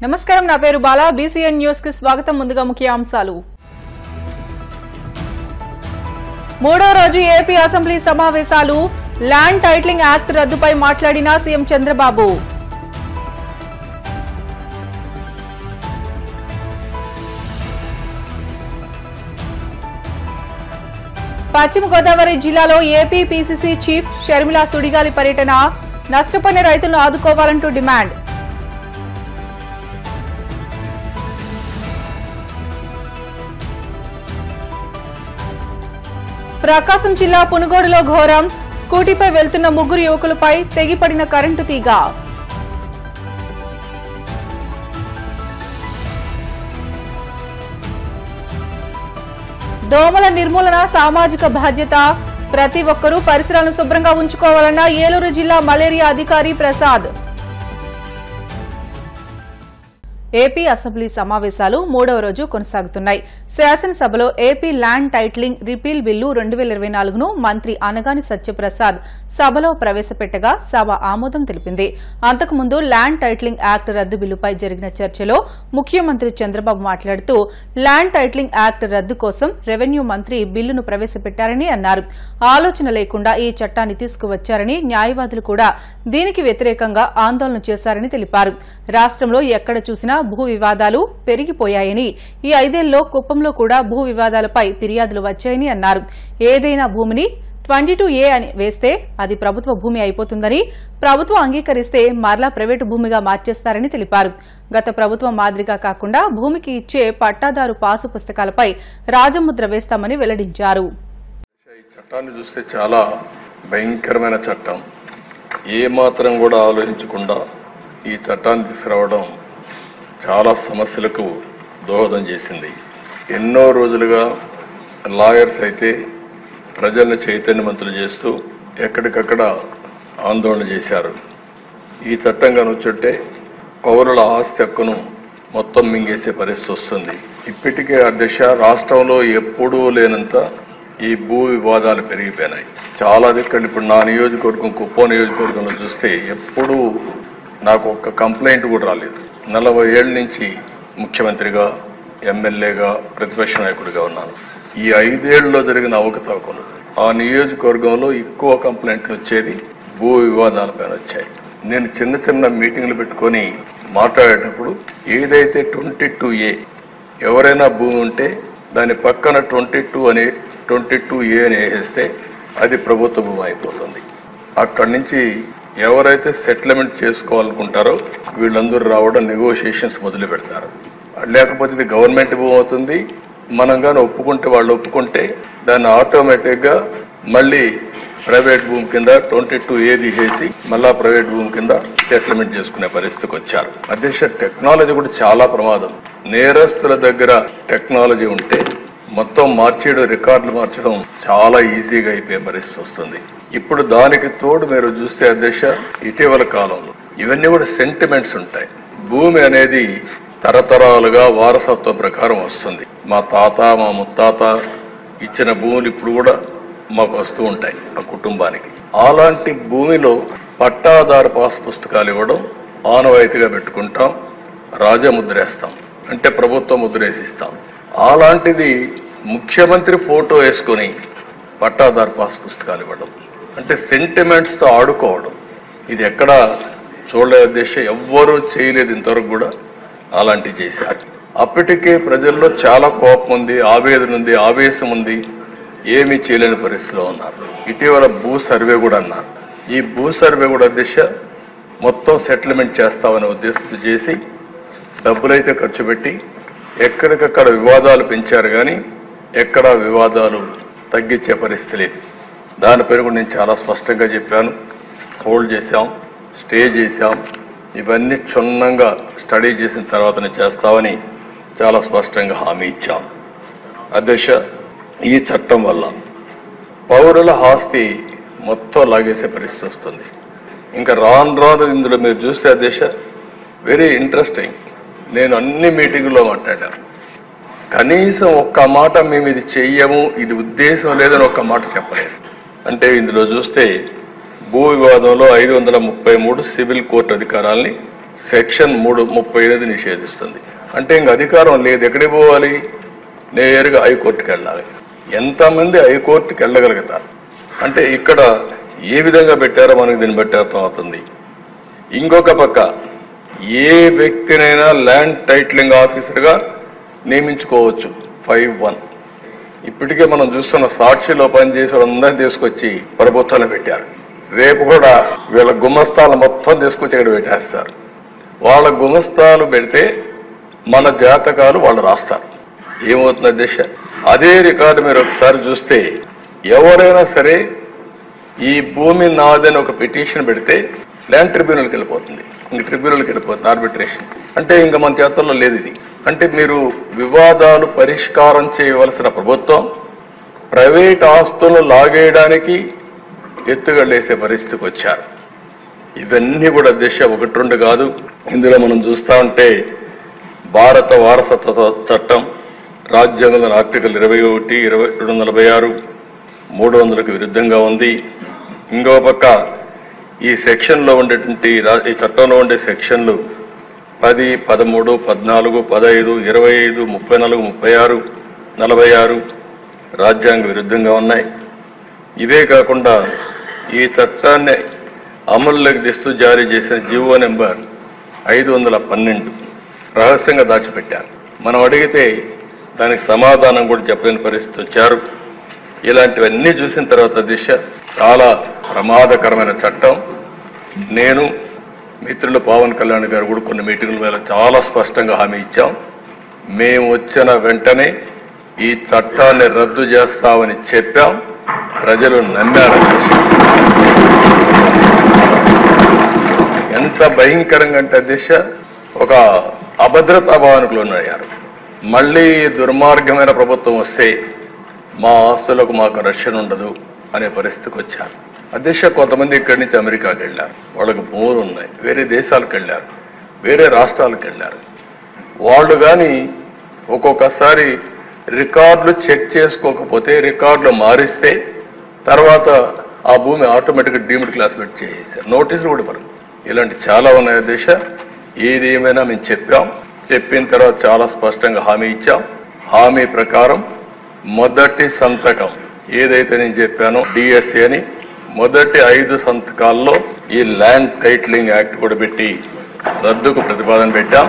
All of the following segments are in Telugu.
నమస్కారం నా పేరు బాలా బీసీఎన్ న్యూస్ కి స్వాగతం ముందుగా ముఖ్య అంశాలు మూడో రోజు ఏపీ అసెంబ్లీ సమావేశాలు ల్యాండ్ టైటిలింగ్ యాక్ట్ రద్దుపై మాట్లాడిన సీఎం చంద్రబాబు పశ్చిమ గోదావరి జిల్లాలో ఏపీ పీసీసీ చీఫ్ షర్మిల సుడిగాలి పర్యటన నష్టపోయిన రైతులను ఆదుకోవాలంటూ డిమాండ్ ప్రకాశం జిల్లా పునుగోడులో ఘోరం స్కూటీపై వెళ్తున్న ముగ్గురు యువకులపై తెగిపడిన కరెంటు తీగ దోమల నిర్మూలన సామాజిక బాధ్యత ప్రతి ఒక్కరూ పరిసరాలను శుభ్రంగా ఉంచుకోవాలన్న ఏలూరు జిల్లా మలేరియా అధికారి ప్రసాద్ ఏపీ అసెంబ్లీ సమావేశాలు మూడవ రోజు కొనసాగుతున్నాయి శాసనసభలో AP land titling repeal bill రెండు వేల ఇరవై నాలుగును మంత్రి అనగాని సత్యప్రసాద్ సభలో ప్రవేశపెట్టగా సభ ఆమోదం తెలిపింది అంతకుముందు ల్యాండ్ టైటిలింగ్ యాక్ట్ రద్దు బిల్లుపై జరిగిన చర్చలో ముఖ్యమంత్రి చంద్రబాబు మాట్లాడుతూ ల్యాండ్ టైటిలింగ్ యాక్ట్ రద్దు కోసం రెవెన్యూ మంత్రి బిల్లును ప్రవేశపెట్టారని అన్నారు ఆలోచన లేకుండా ఈ చట్టాన్ని తీసుకువచ్చారని న్యాయవాదులు కూడా దీనికి వ్యతిరేకంగా ఆందోళన చేశారని తెలిపారు రాష్ట్రంలో ఎక్కడ చూసినా భూ వివాదాలు పెరిగిపోయాయని ఈ ఐదేళ్లలో కుప్పంలో కూడా భూ వివాదాలపై ఫిర్యాదులు వచ్చాయని అన్నారు ఏదైనా భూమిని ట్వంటీ టూ ఏ అని వేస్తే అది ప్రభుత్వ భూమి అయిపోతుందని ప్రభుత్వం అంగీకరిస్తే మరలా ప్రైవేటు భూమిగా మార్చేస్తారని తెలిపారు గత ప్రభుత్వం మాదిరిగా కాకుండా భూమికి ఇచ్చే పట్టాదారు పాసు పుస్తకాలపై రాజముద్ర వేస్తామని వెల్లడించారు ఈ చట్టాన్ని చూస్తే చాలా భయంకరమైన చట్టం ఏ మాత్రం కూడా ఆలోచించకుండా ఈ చట్టాన్ని తీసుకురావడం చాలా సమస్యలకు దోహదం చేసింది ఎన్నో రోజులుగా లాయర్స్ అయితే ప్రజల్ని చైతన్యవంతులు చేస్తూ ఎక్కడికక్కడ ఆందోళన చేశారు ఈ చట్టం కనుచుంటే పౌరుల ఆస్తి హక్కును మొత్తం మింగేసే పరిస్థితి వస్తుంది ఇప్పటికే ఆ దిశ రాష్ట్రంలో ఎప్పుడూ లేనంత ఈ భూ వివాదాలు పెరిగిపోయినాయి చాలా దిక్కలు ఇప్పుడు నా నియోజకవర్గం కుప్పం నియోజకవర్గంలో చూస్తే ఎప్పుడూ నాకు ఒక్క కంప్లైంట్ కూడా రాలేదు నలభై ఏళ్ళ నుంచి ముఖ్యమంత్రిగా ఎమ్మెల్యేగా ప్రతిపక్ష నాయకుడిగా ఉన్నాను ఈ ఐదేళ్లలో జరిగిన అవకతవకలు ఆ నియోజకవర్గంలో ఎక్కువ కంప్లైంట్లు వచ్చేది భూ వివాదాలపైన వచ్చాయి నేను చిన్న చిన్న మీటింగ్లు పెట్టుకొని మాట్లాడేటప్పుడు ఏదైతే ట్వంటీ టూ ఏ ఎవరైనా భూమి ఉంటే దాని పక్కన ట్వంటీ టూ అనే ట్వంటీ టూ ఏ అని వేసేస్తే అది ప్రభుత్వ భూమి అయిపోతుంది అక్కడి నుంచి ఎవరైతే సెటిల్మెంట్ చేసుకోవాలనుకుంటారో వీళ్ళందరూ రావడం నెగోషియేషన్స్ మొదలు పెడతారు లేకపోతే ఇది గవర్నమెంట్ భూమి అవుతుంది మనం కానీ ఒప్పుకుంటే వాళ్ళు ఒప్పుకుంటే దాన్ని ఆటోమేటిక్గా మళ్ళీ ప్రైవేట్ భూమి కింద ట్వంటీ టూ ఏ తీసేసి మళ్ళా ప్రైవేట్ భూమి కింద సెటిల్మెంట్ చేసుకునే పరిస్థితికి వచ్చారు అధ్యక్ష టెక్నాలజీ కూడా చాలా ప్రమాదం నేరస్తుల దగ్గర టెక్నాలజీ ఉంటే మొత్తం మార్చేయడం రికార్డులు మార్చడం చాలా ఈజీగా అయిపోయే పరిస్థితి వస్తుంది ఇప్పుడు దానికి తోడు మీరు చూస్తే అధ్యక్ష ఇటీవల కాలంలో ఇవన్నీ కూడా సెంటిమెంట్స్ ఉంటాయి భూమి అనేది తరతరాలుగా వారసత్వ ప్రకారం వస్తుంది మా తాత మా ముత్తాత ఇచ్చిన భూములు ఇప్పుడు కూడా మాకు వస్తూ ఉంటాయి ఆ కుటుంబానికి అలాంటి భూమిలో పట్టాదారు పాస్ పుస్తకాలు ఇవ్వడం ఆనవాయితీగా పెట్టుకుంటాం రాజముద్రేస్తాం అంటే ప్రభుత్వం ముద్రేసిస్తాం అలాంటిది ముఖ్యమంత్రి ఫోటో వేసుకొని పట్టాదారు పాస్ పుస్తకాలు ఇవ్వడం అంటే సెంటిమెంట్స్ తో ఆడుకోవడం ఇది ఎక్కడ చూడలేదు దేశ ఎవ్వరూ చేయలేదు ఇంతవరకు కూడా అలాంటివి చేశారు అప్పటికే ప్రజల్లో చాలా కోపం ఉంది ఆవేదన ఉంది ఆవేశం ఉంది ఏమీ చేయలేని పరిస్థితిలో ఉన్నారు ఇటీవల భూ సర్వే కూడా అన్నారు ఈ భూ సర్వే కూడా దిశ మొత్తం సెటిల్మెంట్ చేస్తామనే ఉద్దేశంతో చేసి డబ్బులైతే ఖర్చు పెట్టి ఎక్కడికక్కడ వివాదాలు పెంచారు కానీ ఎక్కడా వివాదాలు తగ్గించే పరిస్థితి లేదు దాని పేరు కూడా నేను చాలా స్పష్టంగా చెప్పాను హోల్డ్ చేశాం స్టే చేశాం ఇవన్నీ క్షుణ్ణంగా స్టడీ చేసిన తర్వాతనే చేస్తామని చాలా స్పష్టంగా హామీ ఇచ్చాం అధ్యక్ష ఈ చట్టం వల్ల పౌరుల ఆస్తి మొత్తం లాగేసే పరిస్థితి వస్తుంది ఇంకా రాను రాను ఇందులో మీరు చూస్తే అధ్యక్ష వెరీ ఇంట్రెస్టింగ్ నేను అన్ని మీటింగుల్లో మాట్లాడాను కనీసం ఒక్క మాట మేము ఇది చెయ్యము ఇది ఉద్దేశం లేదని ఒక్క మాట చెప్పలేదు అంటే ఇందులో చూస్తే భూ వివాదంలో ఐదు వందల ముప్పై మూడు సివిల్ కోర్టు అధికారాల్ని సెక్షన్ మూడు ముప్పై ఎనిమిది నిషేధిస్తుంది అంటే ఇంక అధికారం లేదు ఎక్కడికి పోవాలి నేరుగా హైకోర్టుకి వెళ్ళాలి ఎంతమంది హైకోర్టుకి వెళ్ళగలుగుతారు అంటే ఇక్కడ ఏ విధంగా పెట్టారో మనకు దీన్ని బట్టి అర్థమవుతుంది ఇంకొక పక్క ఏ వ్యక్తినైనా ల్యాండ్ టైటిలింగ్ ఆఫీసర్గా నియమించుకోవచ్చు ఫైవ్ వన్ ఇప్పటికే మనం చూస్తున్న సాక్షిలో పనిచేసే అందరిని తీసుకొచ్చి ప్రభుత్వంలో పెట్టారు రేపు కూడా వీళ్ళ గుమస్తాలు మొత్తం తీసుకొచ్చి ఇక్కడ పెట్టేస్తారు వాళ్ళ గుమస్తాలు పెడితే మన జాతకాలు వాళ్ళు రాస్తారు ఏమవుతుంది దిశ అదే రికార్డు మీరు ఒకసారి చూస్తే ఎవరైనా సరే ఈ భూమి నాదని ఒక పిటిషన్ పెడితే ల్యాండ్ ట్రిబ్యునల్కి వెళ్ళిపోతుంది ఇంక ట్రిబ్యునల్కి వెళ్ళిపోతుంది ఆర్బిట్రేషన్ అంటే ఇంకా మన చేతుల్లో లేదు ఇది అంటే మీరు వివాదాలు పరిష్కారం చేయవలసిన ప్రభుత్వం ప్రైవేట్ ఆస్తులను లాగేయడానికి ఎత్తుగళ్ళేసే పరిస్థితికి వచ్చారు ఇవన్నీ కూడా దిశ ఒకటి రెండు కాదు ఇందులో మనం చూస్తా ఉంటే భారత వారసత్వ చట్టం రాజ్యాంగంలోని ఆర్టికల్ ఇరవై ఒకటి ఇరవై రెండు వందల నలభై ఆరు మూడు వందలకు విరుద్ధంగా ఉంది ఇంకో పక్క ఈ సెక్షన్లో ఉండేటువంటి రా- ఈ చట్టంలో ఉండే సెక్షన్లు పది పదమూడు పద్నాలుగు పదహైదు ఇరవై ఐదు ముప్పై నాలుగు ముప్పై ఆరు నలభై ఆరు రాజ్యాంగ విరుద్ధంగా ఉన్నాయి ఇవే కాకుండా ఈ చట్టాన్ని అమల్లోకి తెస్తూ జారీ చేసిన జీవో నెంబర్ ఐదు వందల పన్నెండు రహస్యంగా దాచిపెట్టారు మనం అడిగితే దానికి సమాధానం కూడా చెప్పలేని పరిస్థితి వచ్చారు ఇలాంటివన్నీ చూసిన తర్వాత దిశ చాలా ప్రమాదకరమైన చట్టం నేను మిత్రులు పవన్ కళ్యాణ్ గారు కూడా కొన్ని మీటింగుల మీద చాలా స్పష్టంగా హామీ ఇచ్చాం మేము వచ్చిన వెంటనే ఈ చట్టాన్ని రద్దు చేస్తామని చెప్పాం ప్రజలు నమ్మారు దిశ ఎంత భయంకరంగా అంటే దిశ ఒక అభద్రతా భావనకు లోనయ్యారు మళ్ళీ ఈ దుర్మార్గమైన ప్రభుత్వం వస్తే మా ఆస్తులకు మాకు రక్షణ ఉండదు అనే పరిస్థితికి వచ్చారు అధ్యక్ష కొంతమంది ఇక్కడి నుంచి అమెరికాకి వెళ్ళారు వాళ్ళకి భూములు ఉన్నాయి వేరే దేశాలకు వెళ్ళారు వేరే రాష్ట్రాలకు వెళ్ళారు వాళ్ళు కానీ ఒక్కొక్కసారి రికార్డులు చెక్ చేసుకోకపోతే రికార్డులు మారిస్తే తర్వాత ఆ భూమి ఆటోమేటిక్గా డీమ్డ్ క్లాస్ పెట్టి చేసేసారు నోటీసులు కూడా ఇవ్వరు ఇలాంటి చాలా ఉన్నాయి దిశ ఏది ఏమైనా మేము చెప్పాం చెప్పిన తర్వాత చాలా స్పష్టంగా హామీ ఇచ్చాం హామీ ప్రకారం మొదటి సంతకం ఏదైతే నేను చెప్పానో డిఎస్సి అని మొదటి ఐదు సంతకాల్లో ఈ ల్యాండ్ టైటిలింగ్ యాక్ట్ కూడా పెట్టి రద్దుకు ప్రతిపాదన పెట్టాం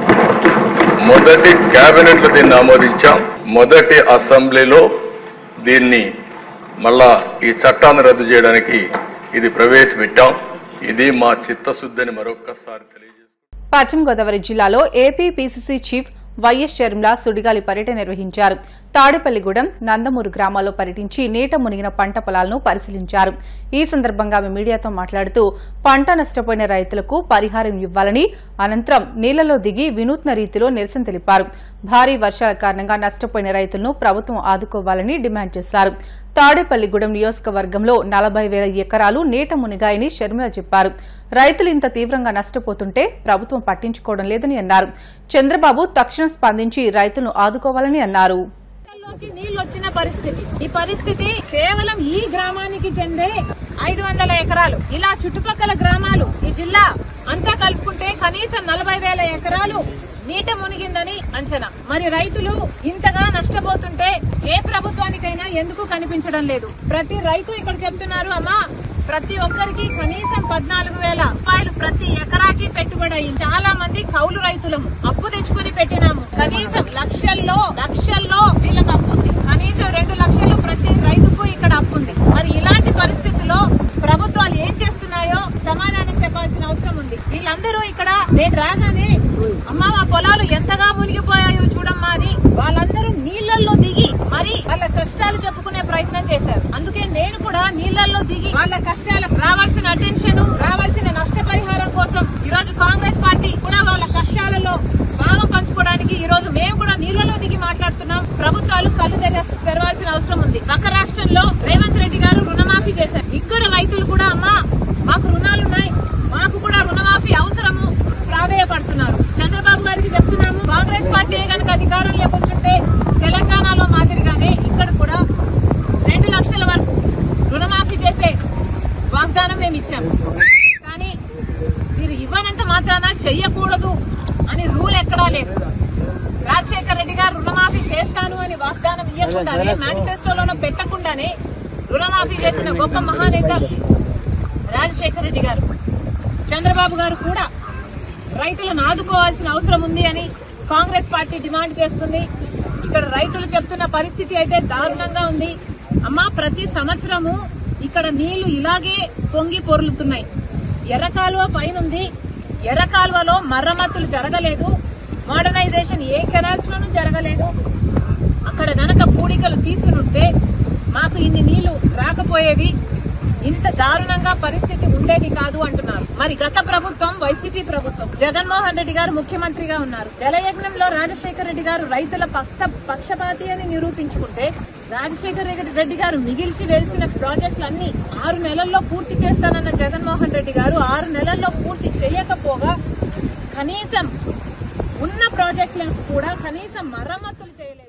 మొదటి కేబినెట్ లో దీన్ని ఆమోదించాం మొదటి అసెంబ్లీలో దీన్ని మళ్ళా ఈ చట్టాన్ని రద్దు చేయడానికి ఇది ప్రవేశపెట్టాం ఇది మా చిత్తశుద్ధిని మరొక్కసారి తెలియజేస్తాం పశ్చిమ గోదావరి జిల్లాలో AP PCC chief YS Sharmila సుడిగాలి పర్యటన నిర్వహించారు తాడేపల్లిగూడెం నందమూరు గ్రామాల్లో పర్యటించి నీట మునిగిన పంట పొలాలను పరిశీలించారు ఈ సందర్భంగా ఆమె మీడియాతో మాట్లాడుతూ పంట నష్టపోయిన రైతులకు పరిహారం ఇవ్వాలని అనంతరం నీళ్లలో దిగి వినూత్న రీతిలో నిరసన తెలిపారు భారీ వర్షాల కారణంగా నష్టపోయిన రైతులను ప్రభుత్వం ఆదుకోవాలని డిమాండ్ చేశారు తాడేపల్లిగూడెం నియోజకవర్గంలో నలభై వేల ఎకరాలు నీట మునిగాయని షర్మిల చెప్పారు రైతులు ఇంత తీవ్రంగా నష్టపోతుంటే ప్రభుత్వం పట్టించుకోవడం లేదని అన్నారు చంద్రబాబు తక్షణం స్పందించి రైతులను ఆదుకోవాలని అన్నారు లోకి నీళ్లు వచ్చిన పరిస్థితి ఈ పరిస్థితి కేవలం ఈ గ్రామానికి చెందే ఐదు వందల ఎకరాలు ఇలా చుట్టుపక్కల గ్రామాలు ఈ జిల్లా అంతా కలుపుకుంటే కనీసం నలభై వేల ఎకరాలు నీట మునిగిందని అంచనా మరి రైతులు ఇంతగా నష్టపోతుంటే ఏ ప్రభుత్వానికైనా ఎందుకు కనిపించడం లేదు ప్రతి రైతు ఇక్కడ చెప్తున్నారు అమ్మా ప్రతి ఒక్కరికి కనీసం పద్నాలుగు వేల రూపాయలు ప్రతి ఎకరాకి పెట్టుబడి అయింది చాలా మంది కౌలు రైతులము అప్పు తెచ్చుకుని పెట్టినాము కనీసం లక్షల్లో లక్షల్లో వీళ్ళకి అప్పు ఉంది కనీసం రెండు లక్షలు ప్రతి రైతుకు ఇక్కడ అప్పు ఉంది మరి ఇలాంటి పరిస్థితుల్లో ప్రభుత్వాలు ఏం చేస్తున్నాయో సమాధానం చెప్పాల్సిన అవసరం ఉంది వీళ్ళందరూ ఇక్కడ నేను రాగానే అమ్మ మా పొలాలు ఎంతగా మునిగిపోయాయో చూడమ్మా అని వాళ్ళందరూ నీళ్లలో దిగి మరి వాళ్ళ కష్టాలు చెప్పుకునే ప్రయత్నం చేశారు అందుకే నేను కూడా నీళ్లలో దిగి వాళ్ళ కష్టాలకు రావాల్సిన అటెన్షన్ రావాల్సిన నష్టపరిహారం కోసం ఈ రోజు కాంగ్రెస్ పార్టీ కూడా వాళ్ళ కష్టాలలో భాగం పంచుకోవడానికి ఈ రోజు మేము కూడా నీళ్లలో దిగి మాట్లాడుతున్నాం ప్రభుత్వాలు కళ్ళు తెర తెరవాల్సిన అవసరం ఉంది పక్క రాష్ట్రంలో రేవంత్ రెడ్డి గారు రుణమాఫీ చేశారు ఇక్కడ రైతులు కూడా అమ్మా మాకు రుణాలున్నాయి మాకు కూడా రుణమాఫీ అవసరము ప్రాధేయపడుతున్నారు చంద్రబాబు గారికి చెప్తున్నాము కాంగ్రెస్ పార్టీ కనుక అధికారంలోకి వచ్చుంటే తెలంగాణలో మాదిరిగానే ఇక్కడ కూడా రెండు లక్షల వరకు రుణమాఫీ చేసే వాగ్దానం మేము ఇచ్చాము కానీ మీరు ఇవ్వనంత మాత్రాన చెయ్య ఇవ్వలేదు రాజశేఖర రెడ్డి గారు రుణమాఫీ చేస్తాను అని వాగ్దానం ఇవ్వకుండానే మేనిఫెస్టోలోనూ పెట్టకుండానే రుణమాఫీ చేసిన గొప్ప మహానేత రాజశేఖర రెడ్డి గారు చంద్రబాబు గారు కూడా రైతులను ఆదుకోవాల్సిన అవసరం ఉంది అని కాంగ్రెస్ పార్టీ డిమాండ్ చేస్తుంది ఇక్కడ రైతులు చెప్తున్న పరిస్థితి అయితే దారుణంగా ఉంది అమ్మా ప్రతి సంవత్సరము ఇక్కడ నీళ్లు ఇలాగే పొంగి పొర్లుతున్నాయి ఎర్ర కాలువ పైనుంది ఎర్ర కాలువలో మరమ్మతులు జరగలేదు మోడర్నైజేషన్ ఏ కెనాల్స్ లోనూ జరగలేదు అక్కడ గనక పూడికలు తీసునుంటే మాకు ఇన్ని నీళ్లు రాకపోయేవి ఇంత దారుణంగా పరిస్థితి ఉండేది కాదు అంటున్నారు మరి గత ప్రభుత్వం వైసీపీ ప్రభుత్వం జగన్మోహన్ రెడ్డి గారు ముఖ్యమంత్రిగా ఉన్నారు జలయజ్ఞంలో రాజశేఖర రెడ్డి గారు రైతుల పక్ష పక్షపాతి అని నిరూపించుకుంటే రాజశేఖర రెడ్డి గారు మిగిల్చి వేసిన ప్రాజెక్టులన్నీ ఆరు నెలల్లో పూర్తి చేస్తానన్న జగన్మోహన్ రెడ్డి గారు ఆరు నెలల్లో పూర్తి చేయకపోగా కనీసం ఉన్న ప్రాజెక్టులకు కూడా కనీసం మరమ్మతులు చేయలేదు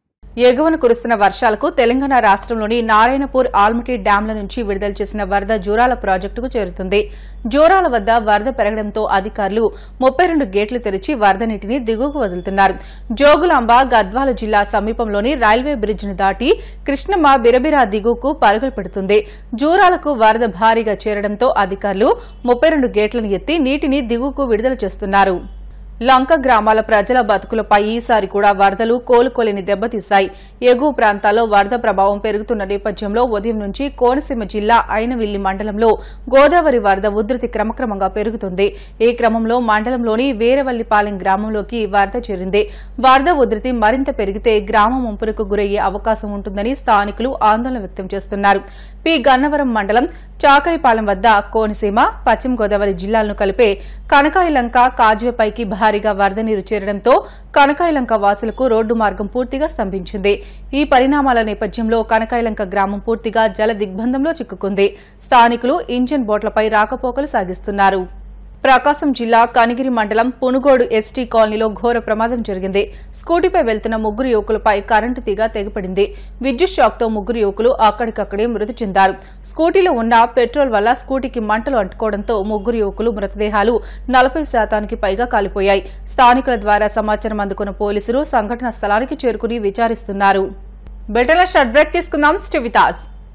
ఎగువన కురుస్తున్న వర్షాలకు తెలంగాణ రాష్ట్రంలోని నారాయణపూర్ ఆల్మటి డ్యాంల నుంచి విడుదల చేసిన వరద జూరాల ప్రాజెక్టుకు చేరుతుంది జూరాల వద్ద వరద పెరగడంతో అధికారులు ముప్పై రెండు గేట్లు తెరిచి వరద నీటిని దిగువకు వదులుతున్నారు జోగులాంబ గద్వాల జిల్లా సమీపంలోని రైల్వే బ్రిడ్జిని దాటి కృష్ణమ్మ బిరబిరా దిగువకు పరుగులు పెడుతుంది జూరాలకు వరద భారీగా చేరడంతో అధికారులు ముప్పై రెండు గేట్లను ఎత్తి నీటిని దిగువకు విడుదల చేస్తున్నారు లంక గ్రామాల ప్రజల బతుకులపై ఈసారి కూడా వరదలు కోలుకోలేని దెబ్బతీశాయి ఎగువ ప్రాంతాల్లో వరద ప్రభావం పెరుగుతున్న నేపథ్యంలో ఉదయం నుంచి కోనసీమ జిల్లా అయినవిల్లి మండలంలో గోదావరి వరద ఉధృతి క్రమక్రమంగా పెరుగుతుంది ఈ క్రమంలో మండలంలోని వీరవల్లిపాలెం గ్రామంలోకి వరద చేరింది వరద ఉధృతి మరింత పెరిగితే గ్రామం ముంపునకు గురయ్యే అవకాశం ఉంటుందని స్థానికులు ఆందోళన వ్యక్తం చేస్తున్నారు పి గన్నవరం మండలం చాకలిపాలెం వద్ద కోనసీమ పశ్చిమ గోదావరి జిల్లాలను కలిపే కనకాయలంక కాజ్వేపైకి భారీగా వరద నీరు చేరడంతో కనకాయలంక వాసులకు రోడ్డు మార్గం పూర్తిగా స్తంభించింది ఈ పరిణామాల నేపథ్యంలో కనకాయలంక గ్రామం పూర్తిగా జల దిగ్బంధంలో చిక్కుకుంది స్థానికులు ఇంజిన్ బోట్లపై రాకపోకలు సాగిస్తున్నారు ప్రకాశం జిల్లా కనిగిరి మండలం పునుగోడు ఎస్టీ కాలనీలో ఘోర ప్రమాదం జరిగింది స్కూటీపై వెళ్తున్న ముగ్గురు యువకులపై కరెంటు తీగ తెగపడింది విద్యుత్ షాక్తో ముగ్గురు యువకులు అక్కడికక్కడే మృతి చెందారు స్కూటీలో ఉన్న పెట్రోల్ వల్ల స్కూటీకి మంటలు అంటుకోవడంతో ముగ్గురు యువకులు మృతదేహాలు నలభై శాతానికి పైగా కాలిపోయాయి స్థానికుల ద్వారా సమాచారం అందుకున్న పోలీసులు సంఘటనా స్థలానికి చేరుకుని విచారిస్తున్నారు బెటల షట్ బ్రేక్ తీసుకుందాం స్టివితాస్